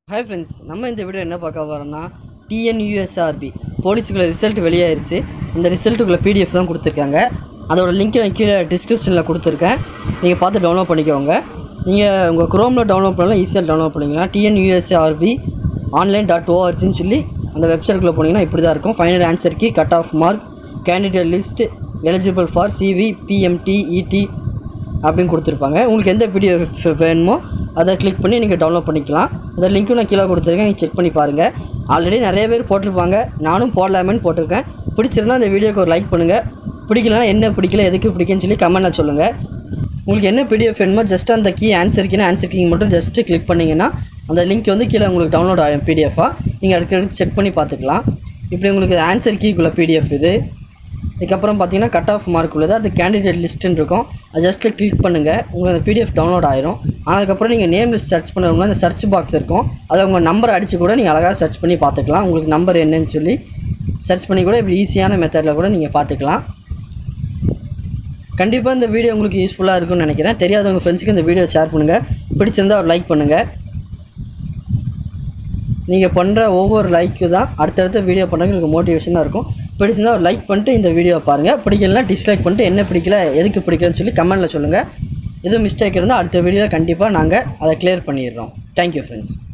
hi friends நம்ம இந்த video என்ன பார்க்க வரோம்னா டிஎன்யூஎஸ்ஆர்பி போலீஸுக்குள்ள ரிசல்ட் வெளியாயிருச்சு இந்த ரிசல்ட்டுக்குள்ள பிடிஎஃப் தான் கொடுத்துருக்காங்க அதோட லிங்க் நான் கீழே டிஸ்கிரிப்ஷனில் கொடுத்துருக்கேன் நீங்கள் பார்த்து டவுன்லோட் பண்ணிக்கோங்க நீங்கள் உங்கள் குரோமில் டவுன்லோட் பண்ணலாம் ஈஸியாக டவுன்லோட் பண்ணிக்கலாம் டிஎன்யூஎஸ்ஆர்பி ஆன்லைன் டாட் ஓஆர்ஜின்னு சொல்லி அந்த வெப்சைட்குள்ளே போனீங்கன்னா இப்படி தான் இருக்கும் final answer key cut off mark candidate list eligible for CV PMT ET அப்படின்னு கொடுத்துருப்பாங்க உங்களுக்கு எந்த பிடிஎஃப் வேணுமோ அதை கிளிக் பண்ணி நீங்கள் டவுன்லோட் பண்ணிக்கலாம் அந்த லிங்க்கும் நான் கீழே கொடுத்துருக்கேன் நீங்கள் செக் பண்ணி பாருங்கள் ஆல்ரெடி நிறைய பேர் போட்டிருப்பாங்க நானும் போடலாமேன்னு போட்டிருக்கேன் பிடிச்சிருந்தா அந்த வீடியோக்கு ஒரு லைக் பண்ணுங்கள் பிடிக்கலனா என்ன பிடிக்கல எதுக்கு பிடிக்குன்னு சொல்லி கமெண்ட்டில் சொல்லுங்கள் உங்களுக்கு என்ன பிடிஎஃப் வேணுமோ ஜஸ்ட் அந்த கீ ஆன்சர் கீனா ஆன்சர் கீ மட்டும் ஜஸ்ட்டு கிளிக் பண்ணிங்கன்னா அந்த லிங்க் வந்து கீழே உங்களுக்கு டவுன்லோட் ஆகும் பிடிஎஃபாக நீங்கள் அடுத்து செக் பண்ணி பார்த்துக்கலாம் இப்படி உங்களுக்கு ஆன்சர் கீக்குள்ள பிடிஎஃப் இது இதுக்கப்புறம் பார்த்தீங்கன்னா கட் ஆஃப் மார்க் உள்ளது அது கேண்டிடேட் லிஸ்ட்டுன்னு இருக்கும் அது ஜஸ்ட்டு கிளிக் பண்ணுங்கள் உங்களுக்கு அந்த பிடிஎஃப் டவுன்லோட் ஆயிரும் அதுக்கப்புறம் நீங்கள் நேம் லிஸ்ட் சர்ச் பண்ணுறவங்க அந்த சர்ச் பாக்ஸ் இருக்கும் அதை உங்கள் நம்பர் அடித்து கூட நீங்கள் அழகாக சர்ச் பண்ணி பார்த்துக்கலாம் உங்களுக்கு நம்பர் என்னன்னு சொல்லி சர்ச் பண்ணி கூட இப்படி ஈஸியான மெத்தடில் கூட நீங்கள் பார்த்துக்கலாம் கண்டிப்பாக இந்த வீடியோ உங்களுக்கு யூஸ்ஃபுல்லாக இருக்கும்னு நினைக்கிறேன் தெரியாதவங்க ஃப்ரெண்ட்ஸுக்கு இந்த வீடியோ ஷேர் பண்ணுங்கள் பிடிச்சிருந்தா ஒரு லைக் பண்ணுங்கள் நீங்கள் பண்ணுற ஒவ்வொரு லைக்கு தான் அடுத்தடுத்த வீடியோ பண்ணுறதுக்கு உங்களுக்கு மோட்டிவேஷனாக இருக்கும் பிடிச்சிருந்தா ஒரு லைக் பண்ணிட்டு இந்த வீடியோ பாருங்கள் பிடிக்கலனா டிஸ்லைக் பண்ணிட்டு என்ன பிடிக்கல எதுக்கு பிடிக்கலன்னு சொல்லி கமெண்ட்டில் சொல்லுங்கள் எதுவும் மிஸ்டேக் இருந்தால் அடுத்த வீடியோவில் கண்டிப்பாக நாங்கள் அதை கிளியர் பண்ணிடுறோம் தேங்க்யூ ஃப்ரெண்ட்ஸ்